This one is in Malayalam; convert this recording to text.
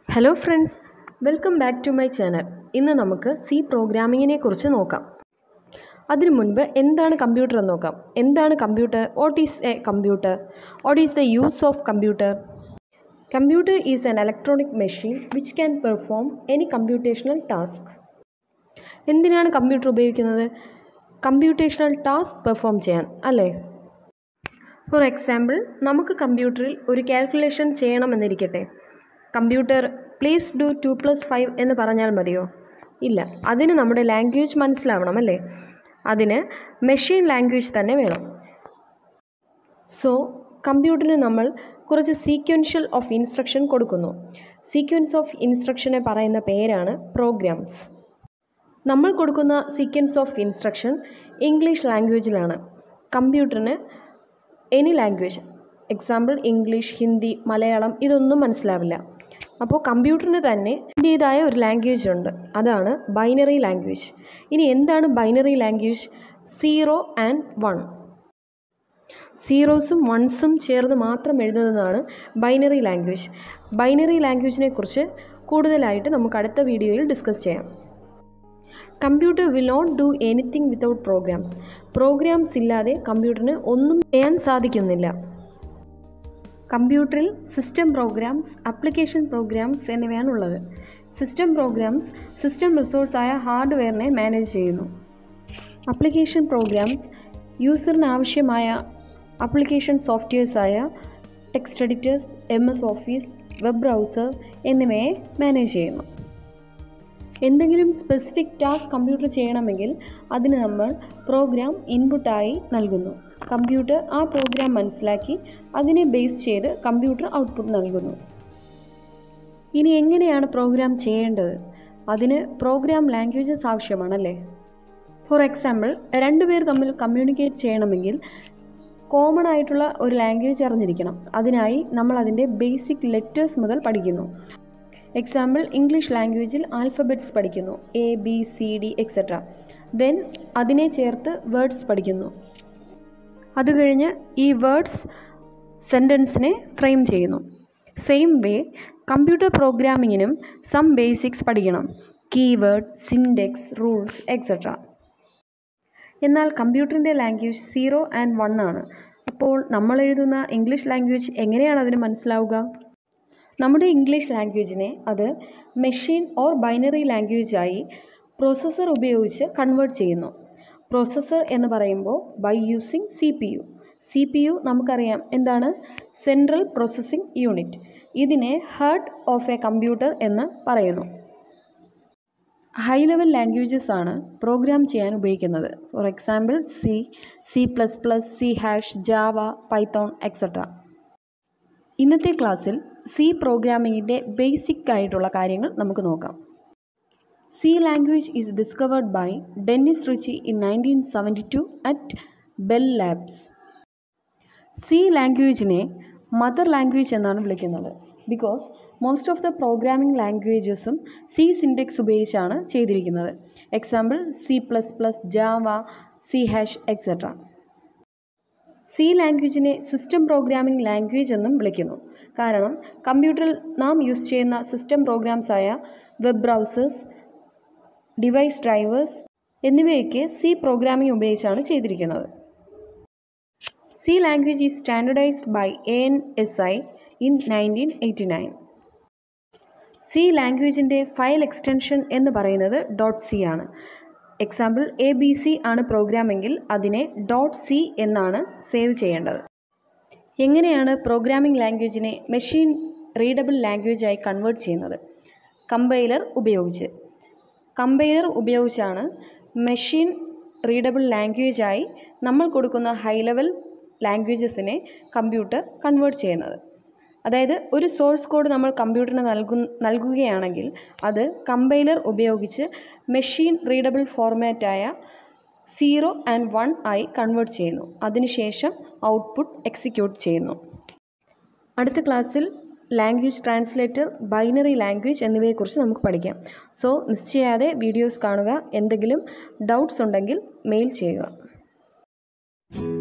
hello friends welcome back to my channel ഇന്ന് നമുക്ക് സി പ്രോഗ്രാമിങ്ങിനെ കുറിച്ച് നോക്കാം അതിനു മുൻപ് എന്താണ് കമ്പ്യൂട്ടർ എന്ന് നോക്കാം എന്താണ് computer what is a computer what is the use of computer computer is an electronic machine which can perform any computational task എന്തിനാണ് കമ്പ്യൂട്ടർ ഉപയോഗിക്കുന്നത് കമ്പ്യൂട്ടേഷണൽ ടാസ്ക് പെർഫോം ചെയ്യാൻ അല്ലേ ഫോർ എക്സാമ്പിൾ നമുക്ക് കമ്പ്യൂട്ടറിൽ ഒരു കാൽക്കുലേഷൻ ചെയ്യണമെന്നിരിക്കട്ടെ computer please do two plus five എന്ന് പറഞ്ഞാൽ മതിയോ ഇല്ല അതിന് നമ്മുടെ ലാംഗ്വേജ് മനസ്സിലാവണം അല്ലേ അതിന് മെഷീൻ ലാംഗ്വേജ് തന്നെ വേണം സോ കമ്പ്യൂട്ടറിന് നമ്മൾ കുറച്ച് സീക്വൻഷ്യൽ ഓഫ് ഇൻസ്ട്രക്ഷൻ കൊടുക്കുന്നു സീക്വൻസ് ഓഫ് ഇൻസ്ട്രക്ഷനെ പറയുന്ന പേരാണ് പ്രോഗ്രാംസ് നമ്മൾ കൊടുക്കുന്ന സീക്വൻസ് ഓഫ് ഇൻസ്ട്രക്ഷൻ ഇംഗ്ലീഷ് ലാംഗ്വേജിലാണ് കമ്പ്യൂട്ടറിന് any language example English Hindi Malayalam ഇതൊന്നും മനസ്സിലാവില്ല അപ്പോൾ കമ്പ്യൂട്ടറിന് തന്നെ അതിൻ്റേതായ ഒരു ലാംഗ്വേജ് ഉണ്ട് അതാണ് ബൈനറി ലാംഗ്വേജ് ഇനി എന്താണ് binary language zero and one സീറോസും വൺസും ചേർന്ന് മാത്രം എഴുതുന്നതാണ് ബൈനറി ലാംഗ്വേജ് ബൈനറി ലാംഗ്വേജിനെ കുറിച്ച് കൂടുതലായിട്ട് നമുക്ക് അടുത്ത വീഡിയോയിൽ ഡിസ്കസ് ചെയ്യാം computer will not do anything without programs programs ഇല്ലാതെ കമ്പ്യൂട്ടറിന് ഒന്നും ചെയ്യാൻ സാധിക്കുന്നില്ല കമ്പ്യൂട്ടറിൽ സിസ്റ്റം പ്രോഗ്രാംസ് ആപ്ലിക്കേഷൻ പ്രോഗ്രാംസ് എന്നിവയാണ് ഉള്ളത് സിസ്റ്റം പ്രോഗ്രാംസ് സിസ്റ്റം റിസോഴ്സായ ഹാർഡ്വെയറിനെ മാനേജ് ചെയ്യുന്നു ആപ്ലിക്കേഷൻ പ്രോഗ്രാംസ് യൂസറിന് ആവശ്യമായ ആപ്ലിക്കേഷൻ സോഫ്റ്റ്വെയർസായ text editors M S Office web browser എന്നിവയെ മാനേജ് ചെയ്യുന്നു എന്തെങ്കിലും സ്പെസിഫിക് ടാസ്ക് കമ്പ്യൂട്ടർ ചെയ്യണമെങ്കിൽ അതിന് നമ്മൾ പ്രോഗ്രാം ഇൻപുട്ടായി നൽകുന്നു കമ്പ്യൂട്ടർ ആ പ്രോഗ്രാം മനസ്സിലാക്കി അതിനെ ബേസ് ചെയ്ത് കമ്പ്യൂട്ടർ ഔട്ട്പുട്ട് നൽകുന്നു ഇനി എങ്ങനെയാണ് പ്രോഗ്രാം ചെയ്യേണ്ടത് അതിന് പ്രോഗ്രാം ലാംഗ്വേജസ് ആവശ്യമാണല്ലേ ഫോർ എക്സാമ്പിൾ രണ്ടുപേർ തമ്മിൽ കമ്മ്യൂണിക്കേറ്റ് ചെയ്യണമെങ്കിൽ കോമൺ ആയിട്ടുള്ള ഒരു ലാംഗ്വേജ് അറിഞ്ഞിരിക്കണം അതിനായി നമ്മൾ അതിൻ്റെ ബേസിക് ലെറ്റേഴ്സ് മുതൽ പഠിക്കുന്നു എക്സാമ്പിൾ ഇംഗ്ലീഷ് ലാംഗ്വേജിൽ ആൽഫബറ്റ്സ് പഠിക്കുന്നു A B C D etcetera then അതിനെ ചേർത്ത് വേർഡ്സ് പഠിക്കുന്നു അത് കഴിഞ്ഞ് ഈ വേർഡ്സ് സെൻറ്റൻസിനെ ഫ്രെയിം ചെയ്യുന്നു സെയിം വേ കമ്പ്യൂട്ടർ പ്രോഗ്രാമിങ്ങിനും സം ബേസിക്സ് പഠിക്കണം കീവേഡ് സിൻഡെക്സ് റൂൾസ് എക്സെട്ര എന്നാൽ കമ്പ്യൂട്ടറിൻ്റെ ലാംഗ്വേജ് സീറോ ആൻഡ് വൺ ആണ് അപ്പോൾ നമ്മൾ എഴുതുന്ന ഇംഗ്ലീഷ് ലാംഗ്വേജ് എങ്ങനെയാണ് അതിന് മനസ്സിലാവുക നമ്മുടെ ഇംഗ്ലീഷ് ലാംഗ്വേജിനെ അത് മെഷീൻ ഓർ ബൈനറി ലാംഗ്വേജായി പ്രോസസ്സർ ഉപയോഗിച്ച് കൺവേർട്ട് ചെയ്യുന്നു പ്രോസസ്സർ എന്ന് പറയുമ്പോൾ by using C P U C P U നമുക്കറിയാം എന്താണ് സെൻട്രൽ പ്രോസസ്സിംഗ് യൂണിറ്റ് ഇതിനെ ഹാർട്ട് ഓഫ് എ കമ്പ്യൂട്ടർ എന്ന് പറയുന്നു ഹൈ ലെവൽ ലാംഗ്വേജസ് ആണ് പ്രോഗ്രാം ചെയ്യാൻ ഉപയോഗിക്കുന്നത് for example C C plus plus C hash Java Python etcetera ഇന്നത്തെ ക്ലാസ്സിൽ സി പ്രോഗ്രാമിങ്ങിൻ്റെ ബേസിക് ആയിട്ടുള്ള കാര്യങ്ങൾ നമുക്ക് നോക്കാം C language is discovered by Dennis Ritchie in nineteen seventy two at Bell Labs C ലാംഗ്വേജിനെ മദർ ലാംഗ്വേജ് എന്നാണ് വിളിക്കുന്നത് because most of the programming ലാംഗ്വേജസും സി സിൻഡെക്സ് ഉപയോഗിച്ചാണ് ചെയ്തിരിക്കുന്നത് example C plus plus Java C hash etcetera C ലാംഗ്വേജിനെ സിസ്റ്റം പ്രോഗ്രാമിംഗ് ലാംഗ്വേജ് എന്നും വിളിക്കുന്നു കാരണം കമ്പ്യൂട്ടറിൽ നാം യൂസ് ചെയ്യുന്ന സിസ്റ്റം പ്രോഗ്രാംസായ വെബ് ബ്രൗസേഴ്സ് ഡിവൈസ് ഡ്രൈവേഴ്സ് എന്നിവയൊക്കെ സി പ്രോഗ്രാമിംഗ് ഉപയോഗിച്ചാണ് ചെയ്തിരിക്കുന്നത് C language is standardised by A N S I in nineteen eighty nine C ലാംഗ്വേജിൻ്റെ ഫയൽ എക്സ്റ്റൻഷൻ എന്ന് പറയുന്നത് ഡോട്ട് സി ആണ് എക്സാമ്പിൾ എ ബി സി ആണ് പ്രോഗ്രാമെങ്കിൽ അതിനെ ഡോട്ട് സി എന്നാണ് സേവ് ചെയ്യേണ്ടത് എങ്ങനെയാണ് പ്രോഗ്രാമിംഗ് ലാംഗ്വേജിനെ മെഷീൻ റീഡബിൾ ലാംഗ്വേജായി കൺവേർട്ട് ചെയ്യുന്നത് കമ്പൈലർ ഉപയോഗിച്ച് കമ്പൈലർ ഉപയോഗിച്ചാണ് മെഷീൻ റീഡബിൾ ലാംഗ്വേജായി നമ്മൾ കൊടുക്കുന്ന ഹൈ ലെവൽ ലാംഗ്വേജസിനെ കമ്പ്യൂട്ടർ കൺവേർട്ട് ചെയ്യുന്നത് അതായത് ഒരു സോഴ്സ് കോഡ് നമ്മൾ കമ്പ്യൂട്ടറിന് നൽകു നൽകുകയാണെങ്കിൽ അത് കമ്പൈലർ ഉപയോഗിച്ച് മെഷീൻ റീഡബിൾ ഫോർമാറ്റായ സീറോ ആൻഡ് വൺ ആയി കൺവേർട്ട് ചെയ്യുന്നു അതിനുശേഷം ഔട്ട്പുട്ട് എക്സിക്യൂട്ട് ചെയ്യുന്നു അടുത്ത ക്ലാസ്സിൽ ലാംഗ്വേജ് ട്രാൻസ്ലേറ്റർ ബൈനറി ലാംഗ്വേജ് എന്നിവയെക്കുറിച്ച് നമുക്ക് പഠിക്കാം സോ മിസ് ചെയ്യാതെ വീഡിയോസ് കാണുക എന്തെങ്കിലും ഡൗട്ട്സ് ഉണ്ടെങ്കിൽ മെയിൽ ചെയ്യുക